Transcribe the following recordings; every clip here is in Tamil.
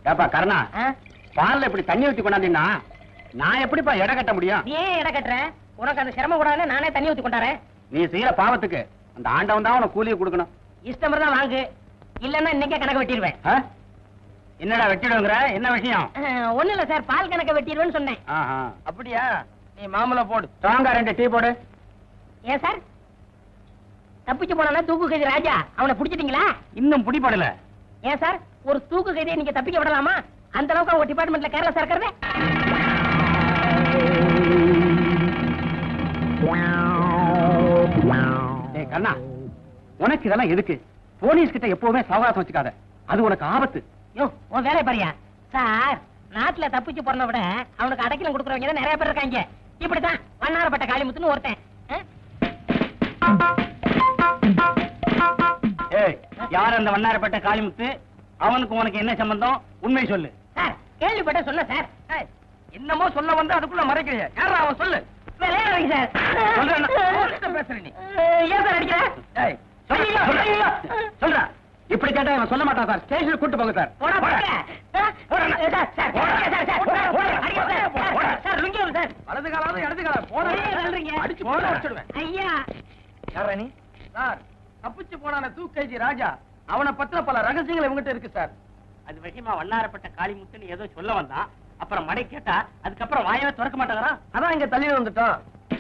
ஏப்பா கருணா ஆ? பால்ல இப்படி தண்ணி ஊத்தி கொண்டாந்தீங்கன்னா நான் எப்படிப்பா எடை கட்ட முடியும் நீ ஏன் இட கட்டுற உனக்கு அந்த சிரமம் கூடாது நானே தண்ணி ஊத்தி கொண்டாரேன் நீ செய்யற பாவத்துக்கு அந்த ஆண்டவன் தான் உனக்கு கூலியை கொடுக்கணும் இஷ்டம் தான் வாங்கு இல்லன்னா இன்னைக்கே கணக்கு வெட்டிடுவேன் ஆ? என்னடா வெட்டிடுங்கிற என்ன விஷயம் ஒண்ணு இல்ல சார் பால் கணக்க வெட்டிடுவேன்னு சொன்னேன் ஆஹா. அப்படியா நீ மாமலை போடு ஸ்ட்ராங்கா ரெண்டு டீ போடு ஏன் சார் தப்பிச்சு போனா தூக்கு கைதி ராஜா அவனை புடிச்சிட்டீங்களா இன்னும் பிடிபடல ஏன் சார் ஒரு தூக்கு கைதியை நீங்க தப்பிக்க விடலாமா அந்த அளவுக்கு அவங்க டிபார்ட்மெண்ட்ல கேரளா சார் இருக்கிறது ஏய் கண்ணா உனக்கு இதெல்லாம் எதுக்கு போலீஸ் கிட்ட எப்பவுமே சவகாசம் வச்சுக்காத அது உனக்கு ஆபத்து யோ உன் வேலையை பாரியா சார் நாட்டுல தப்பிச்சு போறத விட அவனுக்கு அடைக்கலம் கொடுக்குறவங்க தான் நிறைய பேர் இருக்காங்க இப்படித்தான் வண்ணாரப்பட்ட காளிமுத்துன்னு ஒருத்தன் ஆ? ஏய் யார் அந்த வண்ணாரப்பட்ட காளிமுத்து அவனுக்கு உனக்கு என்ன சம்பந்தம் உண்மை சொல்லு சார் கேள்விப்பட்ட சொன்ன சார் ஏய், என்னமோ சொல்ல வந்து அதுக்குள்ள மறைக்கிறிய யாரா அவன் சொல்லு விளையாடுறீங்க சார் சொல்றேன் நான். உன்கிட்ட பேசுற நீ. ஏன் சார் அடிக்கிற ஏய், சொல்றா, ஐயோ, சொல்றா. ஐயோ. சொல்றா இப்படி கேட்டா இவன் சொல்ல மாட்டான் சார் ஸ்டேஷனுக்கு கூட்டு போங்க சார் போடா, போடா. ஆ? போடா. சார், சார், போடா. சார், சார், போடா, போடா. அடிக்க சார், போடா, போடா. சார், சார், லுங்கி விடு சார். வலது காலாவது இடது காலம் போன ஏன் தள்ளுறீங்க? அடிச்சு போட வச்சிடுவேன் ஐயா யாரா நீ சார் தப்பிச்சு போனான தூக்கைஜி ராஜா அவனை பத்தின பல ரகசியங்கள் இவங்கிட்ட இருக்கு சார் அது விஷயமா வண்ணாரப்பட்ட காளிமுத்துன்னு ஏதோ சொல்ல வந்தான் அப்புறம் மடை கேட்டா அதுக்கப்புறம் வாயவே திறக்க மாட்டேங்கிறான் அதான் இங்க தள்ளி வந்துட்டான்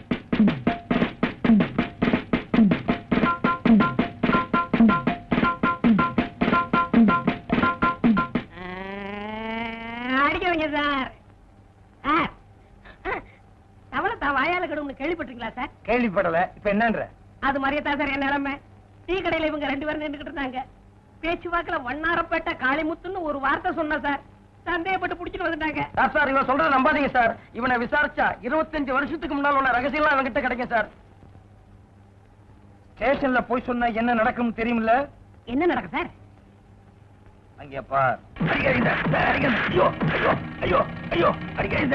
அடிக்கிறீங்க சார் சார் தவளை தான் வாயால கடும்னு கேள்விப்பட்டிருக்கீங்களா சார் கேள்விப்படல இப்ப என்னன்ற அது மாதிரியே தான் சார் என் நிலைமை டீ கடையில இவங்க ரெண்டு பேரும் நின்றுட்டு இருந்தாங்க பேச்சுவாக்குல வண்ணாரப்பேட்டை காளிமுத்துன்னு ஒரு வார்த்தை சொன்ன சார் சந்தேகப்பட்டு புடிச்சிட்டு வந்துட்டாங்க சார் சார் இவன் சொல்றத நம்பாதீங்க சார் இவனை விசாரிச்சா இருபத்தஞ்சு வருஷத்துக்கு முன்னால உள்ள ரகசியம்லாம் இவன்கிட்ட கிடைக்கும் சார் ஸ்டேஷன்ல போய் சொன்னா என்ன நடக்கும் தெரியுமில்ல என்ன நடக்கும் சார் அங்கே பார் அடிக்காதீங்க சார், அடிக்காதீங்க. ஐயோ ஐயோ ஐயோ ஐயோ அடிக்காதீங்க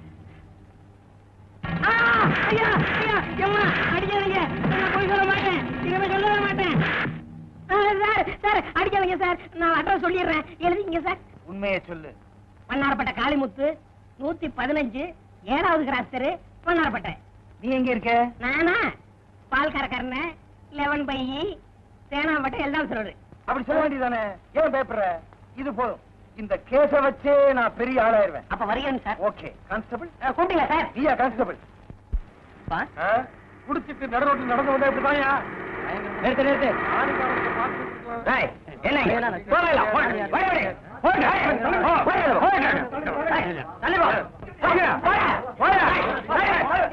ஆ, ஐயா, ஐயா, எம்மா, அடிக்காதீங்க. நான் பொய் சொல்ல மாட்டேன். இனிமே சொல்லவே மாட்டேன். ஆ, சார், சார், அடிக்காதீங்க சார். நான் அட்ரஸ் சொல்லிடுறேன். எழுதிக்கங்க சார். உண்மையை சொல்லு வண்ணாரப்பேட்டை காளிமுத்து நூத்தி பதினஞ்சு ஏழாவது கிராஸ் தெரு வண்ணாரப்பேட்டை நீ எங்க இருக்க நானா பால்காரக்காரன லெவன் பை சேனாம்பட்டை எல்லாம் சொல்றது அப்படி சொல்ல வேண்டியதானே ஏன் பயப்படுற இது போதும் இந்த கேஸ வச்சே நான் பெரிய ஆளாயிருவேன் அப்ப வருகிறேன் சார் ஓகே கான்ஸ்டபிள் கூப்பிட்டீங்களா சார் நீயா கான்ஸ்டபிள் பா. குடிச்சிட்டு நடு ரோட்டில் நடந்து வந்தா இப்படிதான்யா நிறுத்து நிறுத்து டேய், என்ன போகலாம் போங்க வர வர போங்க போங்க போங்க தள்ளி போ போங்க போங்க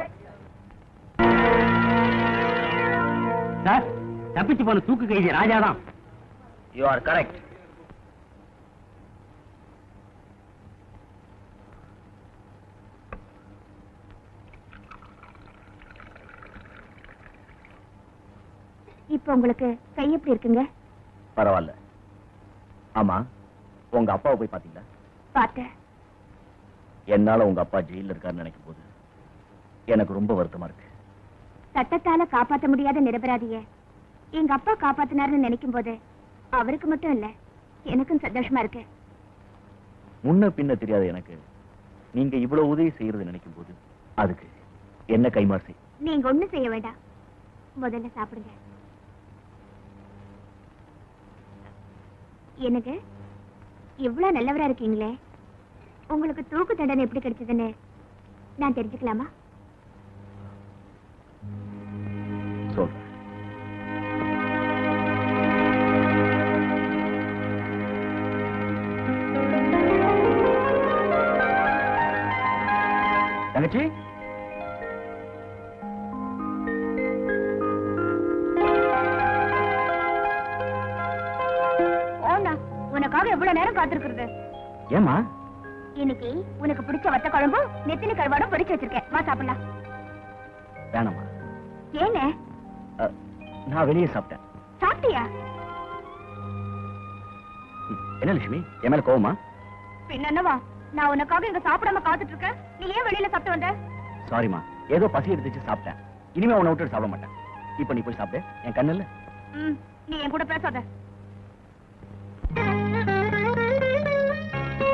சார் தப்பிச்சு போன தூக்கு கைதி ராஜாதான் யூ ஆர் கரெக்ட் இப்ப உங்களுக்கு கை எப்படி இருக்குங்க பரவாயில்ல ஆமா உங்க அப்பாவை போய் பாத்தீங்களா பார்த்தேன் என்னால உங்க அப்பா ஜெயில இருக்காருன்னு நினைக்கும் போது எனக்கு ரொம்ப வருத்தமா இருக்கு சட்டத்தால காப்பாத்த முடியாத நிரபராதிய எங்க அப்பா காப்பாத்தினாருன்னு நினைக்கும் போது அவருக்கு மட்டும் இல்ல எனக்கும் சந்தோஷமா இருக்கு முன்ன பின்ன தெரியாத எனக்கு நீங்க இவ்வளவு உதவி செய்யறது நினைக்கும் போது அதுக்கு என்ன கைமாறு செய் நீங்க ஒண்ணும் செய்ய வேண்டாம் முதல்ல சாப்பிடுங்க எனக்கு இவ்வளவு நல்லவரா இருக்கீங்களே உங்களுக்கு தூக்கு தண்டனை எப்படி கிடைச்சதுன்னு நான் தெரிஞ்சுக்கலாமா சொல்றேன் தங்கச்சி ஓனா உனக்காக எவ்வளவு நேரம் காத்திருக்கிறது ஏமா இன்னைக்கு உனக்கு பிடிச்ச வத்த குழம்பும் நெத்திலி கருவாடும் பொரிச்சு வச்சிருக்கேன் வா சாப்பிடலாம் வேணாமா ஏங்க அ, நான் வெளியே சாப்பிட்டேன் சாப்பிட்டியா ம், என்ன லட்சுமி என் மேல கோவமா பின்ன என்னவா நான் உனக்காக இங்க சாப்பிடாம காத்துட்டு இருக்கேன் நீ ஏன் வெளியில சாப்பிட்டு வந்த சாரிமா ஏதோ பசி எடுத்துச்சு சாப்பிட்டேன் இனிமே உன்னை விட்டு சாப்பிட மாட்டேன் இப்ப நீ போய் சாப்பிடு என் கண்ணு இல்ல ம், நீ என் கூட பேசாத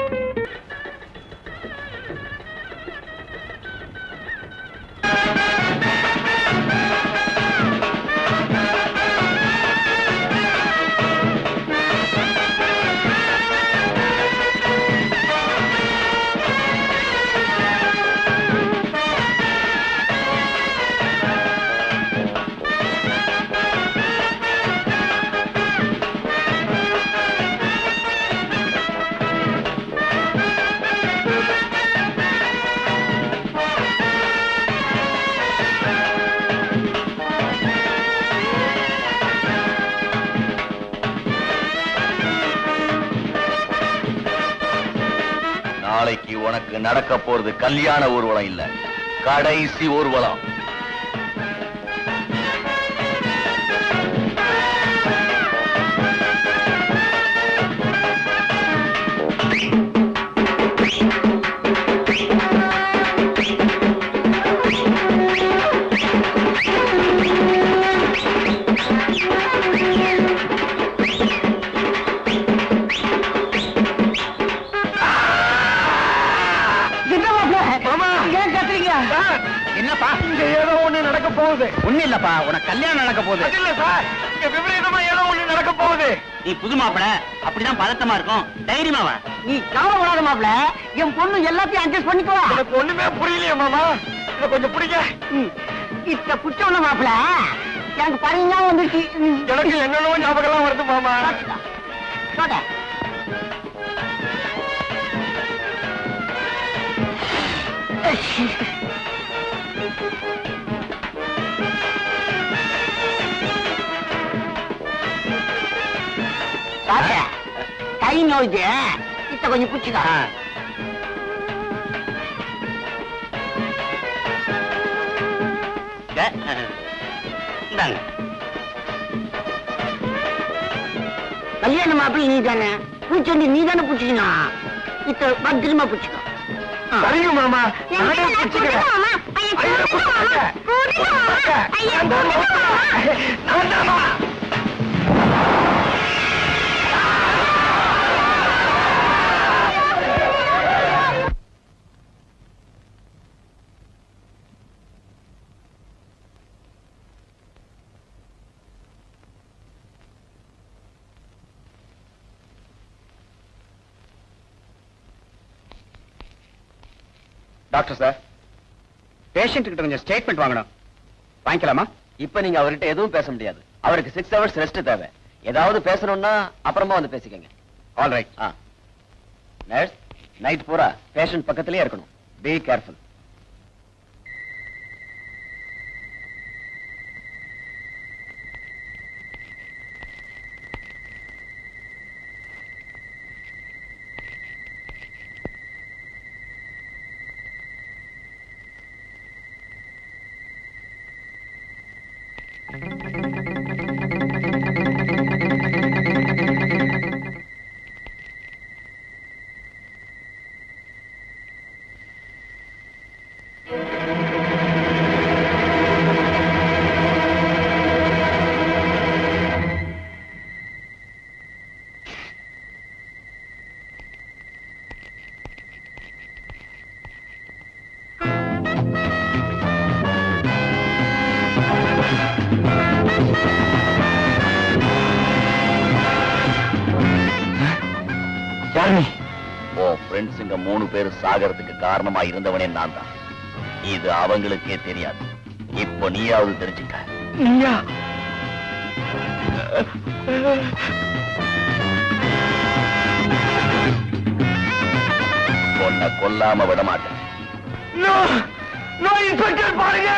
நாளைக்கு உனக்கு நடக்க போறது கல்யாண ஊர்வலம் இல்ல கடைசி ஊர்வலம் என்னப்பா இங்க ஏதோ ஒண்ணு நடக்க போகுது ஒண்ணு இல்லப்பா உனக்கு கல்யாணம் நடக்க போகுது அது இல்ல சார் இங்க விபரீதமா ஏதோ ஒண்ணு நடக்க போகுது நீ புது மாப்பிள அப்படிதான் பதட்டமா இருக்கும் தைரியமா வா நீ கவலைப்படாத மாப்ள என் பொண்ணு எல்லாத்தையும் அட்ஜஸ்ட் பண்ணிக்குவா எனக்கு ஒண்ணுமே புரியலையே மாமா இத கொஞ்சம் பிடிக்க இத்த புச்சவன மாப்ள எனக்கு பழையா வந்துருச்சு ம். எனக்கு என்னென்னவோ ஞாபகம் எல்லாம் வருது மாமா போட. சாப்பிட்ட. கை நோய்க்கு இத்த கொஞ்சம் பிடிச்சிக்கா இந்தாங்க கல்யாண மாப்பிள்ளை நீ தானே பூச்செண்டி நீ தானே பிடிச்சிக்கணும் இத்த பத்திரமா பிடிச்சிக்கோ சரிங்க மாமா நானே பிடிச்சுக்கிறேன். ஐயா, கொடுத்தாங்க. கொடுத்தாங்க. நான் தான் மாமா. நான் தான் மாமா. டாக்டர் சார் பேஷண்ட் கிட்ட கொஞ்சம் ஸ்டேட்மெண்ட் வாங்கணும் வாங்கிக்கலாமா இப்ப நீங்க அவர்கிட்ட எதுவும் பேச முடியாது அவருக்கு சிக்ஸ் ஹவர்ஸ் ரெஸ்ட் தேவை ஏதாவது பேசணும்னா அப்புறமா வந்து பேசிக்கங்க ஆல் ரைட் ஆ நர்ஸ் நைட் பூரா பேஷண்ட் பக்கத்திலே இருக்கணும் பி கேர்ஃபுல் யாரு ஓ ஃப்ரெண்ட்ஸுங்க மூணு பேர் சாகறதுக்கு காரணமா இருந்தவனே நான் தான் இது அவங்களுக்கே தெரியாது இப்போ நீயாவது தெரிஞ்சுக்க நீயா உன்னை கொல்லாம விட மாட்டேன் நோ நோ இன்ஸ்பெக்டர் பாருங்க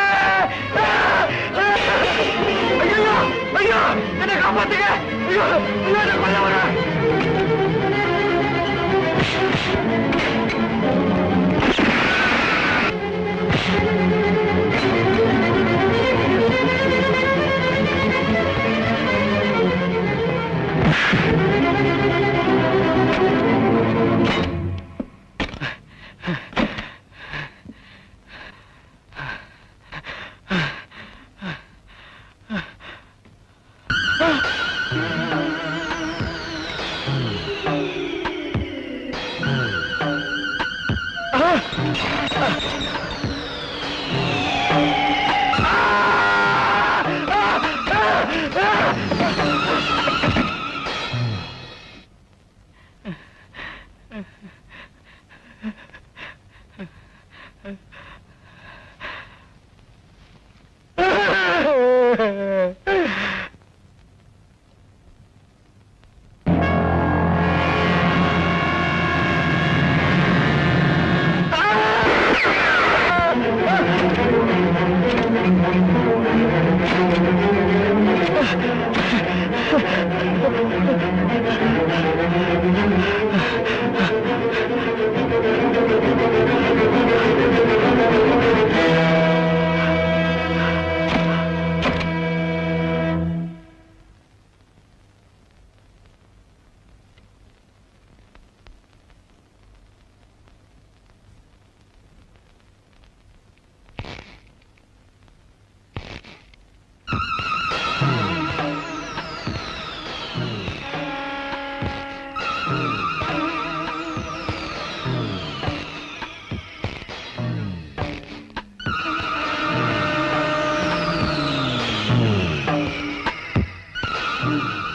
ஐயோ ஐயோ என்ன காப்பாத்துங்க ஐயோ ஐயோ என்ன கொல்ல வர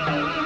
ஆ